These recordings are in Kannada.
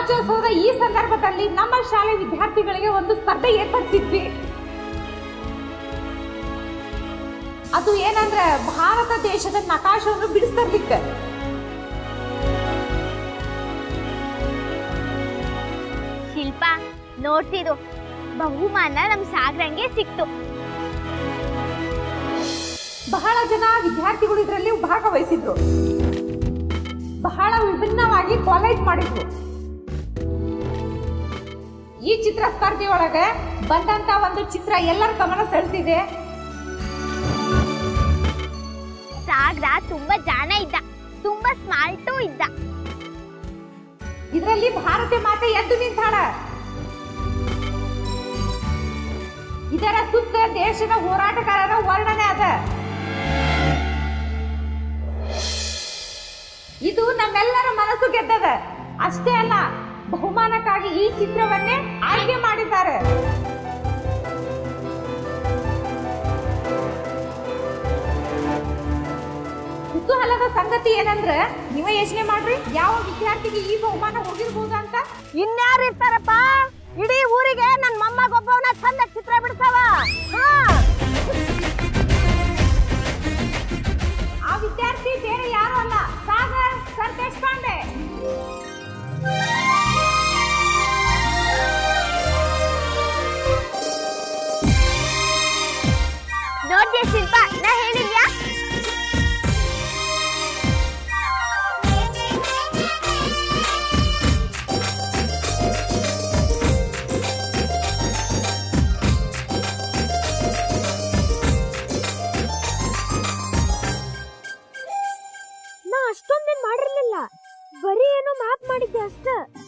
ರಾಜ್ಯೋತ್ಸವದ ಈ ಸಂದರ್ಭದಲ್ಲಿ ನಮ್ಮ ಶಾಲೆ ವಿದ್ಯಾರ್ಥಿಗಳಿಗೆ ಒಂದು ಸ್ಪರ್ಧೆ ಏರ್ಪಡಿಸಿದ್ವಿ ಅದು ಏನಂದ್ರೆ ಭಾರತ ದೇಶದ ನಕಾಶವನ್ನು ಬಿಡಿಸ್ತರ್ಲಿಕ್ಕೆ ಶಿಲ್ಪ ನೋಡ್ತಿರು ಬಹುಮಾನ ನಮ್ ಸಾಗ್ರಂಗೆ ಸಿಕ್ತು ಬಹಳ ಜನ ವಿದ್ಯಾರ್ಥಿಗಳು ಇದರಲ್ಲಿ ಭಾಗವಹಿಸಿದ್ರು ಬಹಳ ವಿಭಿನ್ನವಾಗಿ ಕಾಲೇಜ್ ಮಾಡಿದ್ರು ಈ ಚಿತ್ರ ಸ್ಪರ್ಧೆಯೊಳಗೆ ಬಂದಂತ ಒಂದು ಚಿತ್ರ ಎಲ್ಲರ ಗಮನ ಸೆಳೆದಿದೆ ಸಾಗ್ರ ತುಂಬಾ ಜಾಣ ಇದ್ದ ತುಂಬಾ ಸ್ಮಾರ್ಟು ಇದ್ದ ಇದರಲ್ಲಿ ಭಾರತ ಮಾತೆ ಎದ್ದು ನಿಂತಾಳ ಇದರ ಸುತ್ತ ದೇಶದ ಹೋರಾಟಗಾರರ ವರ್ಣನೆ ಅದ ಇದು ನಮ್ಮೆಲ್ಲರ ಮನಸ್ಸು ಗೆದ್ದದ ಅಷ್ಟೇ ಅಲ್ಲ ಬಹುಮಾನಕ್ಕಾಗಿ ಈ ಚಿತ್ರವನ್ನೇ ಆಯ್ಕೆ ಮಾಡಿದ್ದಾರೆ ಕುತೂಹಲದ ಸಂಗತಿ ಏನಂದ್ರೆ ನೀವೇ ಯೋಚನೆ ಮಾಡ್ರಿ ಯಾವ ವಿದ್ಯಾರ್ಥಿಗೆ ಈ ಬಹುಮಾನ ಹೋಗಿರ್ಬೋದು ಅಂತ ಇನ್ಯಾರು ಇರ್ತಾರಪ್ಪ ಇಡೀ ಊರಿಗೆ ನನ್ ಮೊಮ್ಮಗೊಬ್ಬವನ ಚಂದ ಚಿತ್ರ ಬಿಡ್ತಾವ ಹಾ ಆ ವಿದ್ಯಾರ್ಥಿ ಬೇರೆ ಯಾರು ಅಲ್ಲ ಸಾಗರ್ ಸರ್ ದೇಶಪಾಂಡೆ ನೋಡ್ದೆ ಶಿಲ್ಪ ನಾ ಹೇಳಿದ್ಯಾ ನಾ ಅಷ್ಟೊಂದೇನ್ ಮಾಡಿರ್ಲಿಲ್ಲ ಬರೀ ಏನೋ ಮ್ಯಾಪ್ ಮಾಡಿದ್ದೆ ಅಷ್ಟ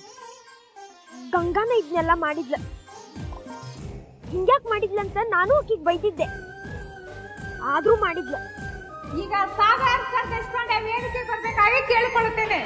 ಗಂಗಾನ ಇದನ್ನೆಲ್ಲ ಮಾಡಿದ್ಲ ಹಿಂಗ್ಯಾಕ್ ಮಾಡಿದ್ಲಂತ ನಾನು ಆಕಿಗ್ ಬೈದಿದ್ದೆ ಆದ್ರೂ ಮಾಡಿದ್ಲ ಈಗ ಸಾಗರ್ ಸರ್ ದೇಶಪಾಂಡೆ ವೇದಿಕೆ ಬರ್ಬೇಕಾಗಿ ಕೇಳಿಕೊಳ್ಳುತ್ತೇನೆ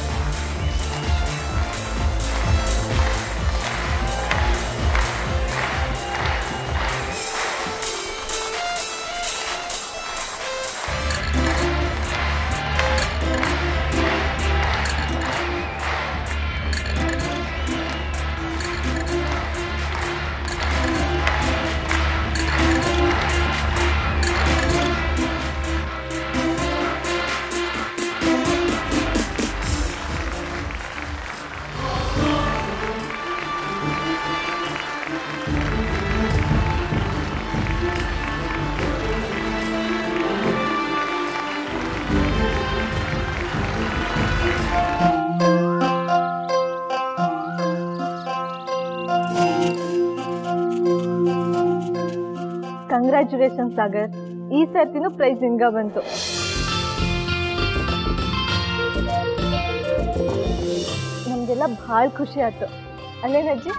ಕಂಗ್ರ್ಯಾಚುಲೇಷನ್ ಸಾಗರ್ ಈ ಸರ್ತಿನೂ ಪ್ರೈಸ್ ನಿನ್ಗ ಬಂತು ನಮ್ಗೆಲ್ಲ ಭಾಳ ಖುಷಿ ಆಯ್ತು ಅಲ್ಲೇನಜ್ಜಿ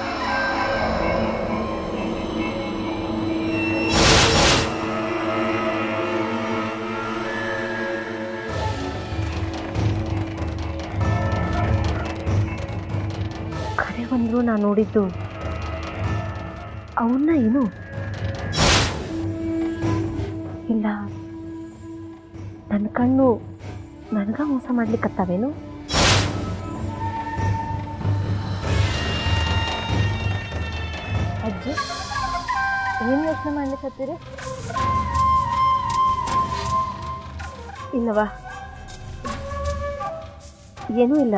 ಖರೆ ಬಂದ್ರು ನಾ ನೋಡಿದ್ದು ಅವನ್ನ ಏನು ಇಲ್ಲ ನನ್ನ ಕಣ್ಣು ನನಗ ಮೋಸ ಮಾಡ್ಲಿಕ್ಕತ್ತಾವೇನು ಅಜ್ಜಿ ಏನು ಯೋಚನೆ ಮಾಡ್ಲಿಕ್ಕೆ ಹತ್ತೀರಿ ಇಲ್ಲವಾ ಏನೂ ಇಲ್ಲ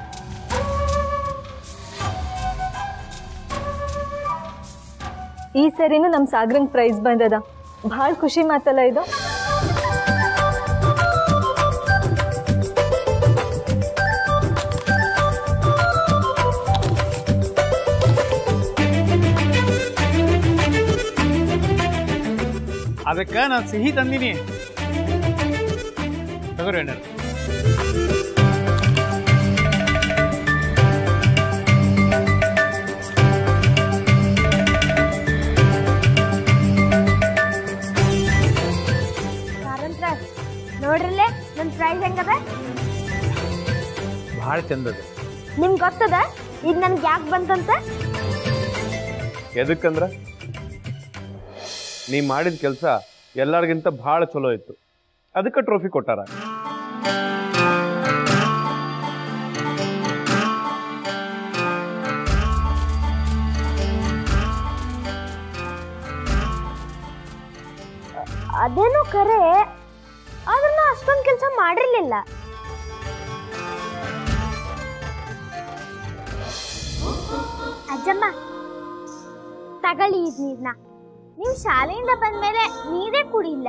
ಈ ಸರಿನೂ ನಮ್ಮ ಸಾಗರಂಗ್ ಪ್ರೈಸ್ ಬಂದದ ಭಾಳ ಖುಷಿ ಮಾತಲ್ಲ ಇದು ಅದಕ್ಕೆ ನಾನು ಸಿಹಿ ತಂದೀನಿ ತಗೋರಿ ಅಣ್ಣ ಕಾರಂತ್ರ ನೋಡ್ರಲ್ಲೇ ನನ್ನ ಪ್ರೈಸ್ ಹೆಂಗದ ಭಾಳ ಚಂದದ ನಿಮ್ಗೆ ಗೊತ್ತದ ಇದು ನನ್ಗೆ ಯಾಕೆ ಬಂತಂತ ಎದಕ್ಕಂದ್ರ ನೀ ಮಾಡಿದ ಕೆಲಸ ಎಲ್ಲರಿಗಿಂತ ಭಾಳ ಚಲೋ ಇತ್ತು ಅದಕ್ಕೆ ಟ್ರೋಫಿ ಕೊಟ್ಟಾರ ಅದೇನೋ ಕರೆ ಆದ್ರೆ ನಾ ಅಷ್ಟೊಂದು ಕೆಲಸ ಮಾಡಿರ್ಲಿಲ್ಲ ಅಜ್ಜಮ್ಮ ತಗೊಳ್ಳಿ ಇದ್ ನೀರ್ನ ನೀವು ಶಾಲೆಯಿಂದ ಬಂದ್ಮೇಲೆ ನೀರೇ ಕುಡಿಯಿಲ್ಲ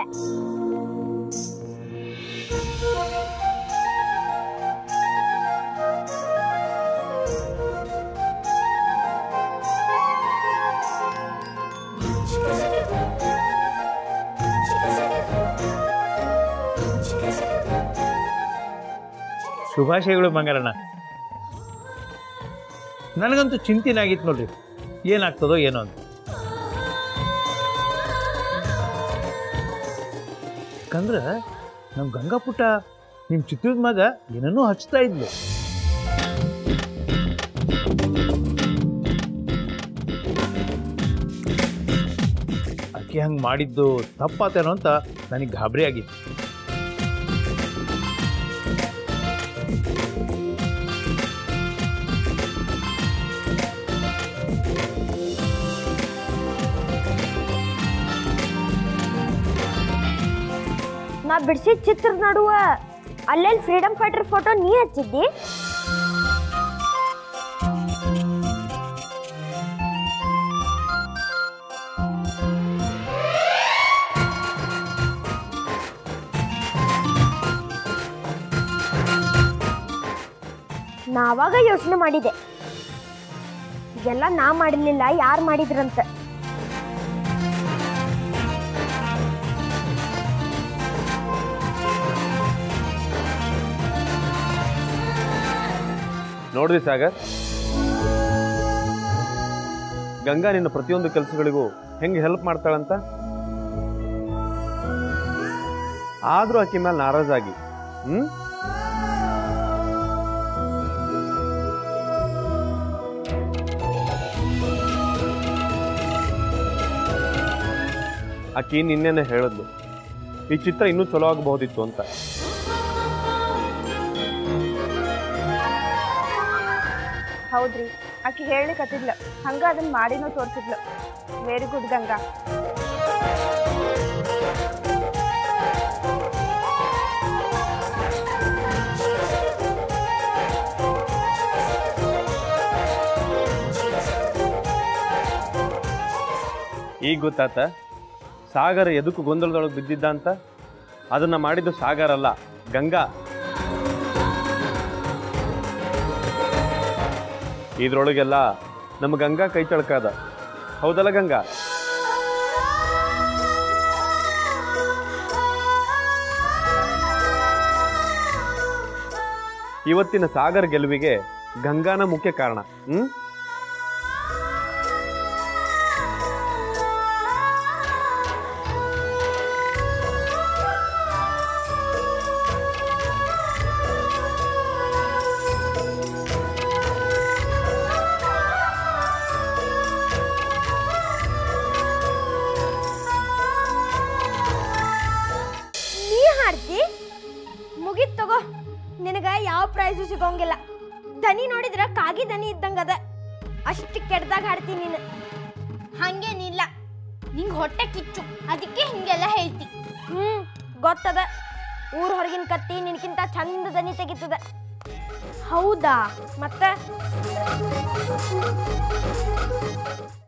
ಶುಭಾಶಯಗಳು ಮಂಗಲಣ್ಣ ನನಗಂತೂ ಚಿಂತೆನೇ ಆಗಿತ್ತು ನೋಡ್ರಿ ಏನಾಗ್ತದೋ ಏನೋ ಅಂತ ಯಾಕಂದ್ರೆ ನಮ್ಮ ಗಂಗಾಪುಟ ನಿಮ್ಮ ಚಿತ್ರದ ಮಗ ಏನನ್ನೂ ಹಚ್ತಾ ಇದ್ಲು ಆಕೆ ಹಂಗೆ ಮಾಡಿದ್ದು ತಪ್ಪಾತೇನೋ ಅಂತ ನನಗೆ ಗಾಬರಿ ಆಗಿತ್ತು ನಾ ಬಿಡಿಸಿದ ಚಿತ್ರದ ನಡುವ ಅಲ್ಲೆಲ್ಲಿ ಫ್ರೀಡಮ್ ಫೈಟರ್ ಫೋಟೋ ನೀ ಹಚ್ಚಿದ್ದಿ ನಾವಾಗ ಯೋಚನೆ ಮಾಡಿದೆ ಇದೆಲ್ಲ ನಾ ಮಾಡಿರ್ಲಿಲ್ಲ ಯಾರು ಮಾಡಿದ್ರಂತ ನೋಡಿದ್ವಿ ಸಾಗರ್ ಗಂಗಾ ನಿನ್ನ ಪ್ರತಿಯೊಂದು ಕೆಲಸಗಳಿಗೂ ಹೆಂಗೆ ಹೆಲ್ಪ್ ಮಾಡ್ತಾಳಂತ ಆದ್ರೂ ಆಕೆ ಮೇಲೆ ನಾರಾಜಾಗಿ ಹ್ಮ್ ಆಕಿ ನಿನ್ನೆನೆ ಹೇಳಿದ್ಲು ಈ ಚಿತ್ರ ಇನ್ನೂ ಚಲೋ ಆಗಬಹುದಿತ್ತು ಅಂತ ಹೌದ್ರಿ ಆಕಿ ಹೇಳಿಕತ್ತಿದ್ಲ ಹಂಗ ಅದನ್ನ ಮಾಡಿನೂ ತೋರ್ಸಿದ್ಲು ವೆರಿ ಗುಡ್ ಗಂಗಾ ಈಗ ಗೊತ್ತಾತ ಸಾಗರ ಎದಕ್ಕೂ ಗೊಂದಲದೊಳಗೆ ಬಿದ್ದಿದ್ದ ಅಂತ ಅದನ್ನ ಮಾಡಿದ್ದು ಸಾಗರ ಅಲ್ಲ ಗಂಗಾ ಇದ್ರೊಳಗೆಲ್ಲ ನಮ್ಮ ಗಂಗಾ ಕೈ ಚಳಕಾದ ಹೌದಲ್ಲ ಗಂಗಾ ಇವತ್ತಿನ ಸಾಗರ್ ಗೆಲುವಿಗೆ ಗಂಗಾನ ಮುಖ್ಯ ಕಾರಣ ಹ್ಮ್ ನೀ ಹಾಡ್ತಿ ಮುಗಿತ್ ತಗೋ ನಿನಗ ಯಾವ ಪ್ರೈಸು ಸಿಗೋಂಗಿಲ್ಲ ದನಿ ನೋಡಿದ್ರ ಕಾಗಿ ದನಿ ಇದ್ದಂಗದ ಅಷ್ಟು ಕೆಡ್ದಾಗ ಹಾಡ್ತೀನಿ ನೀನು ಹಂಗೇನಿಲ್ಲ ನಿಂಗೆ ಹೊಟ್ಟೆ ಕಿಚ್ಚು ಅದಕ್ಕೆ ಹಿಂಗೆಲ್ಲ ಹೇಳ್ತಿ ಹ್ಮ್ ಗೊತ್ತದ ಊರ್ ಹೊರಗಿನ ಕತ್ತಿ ನಿನಕಿಂತ ಚಂದ ದನಿ ತೆಗಿತದ ಹೌದಾ ಮತ್ತೆ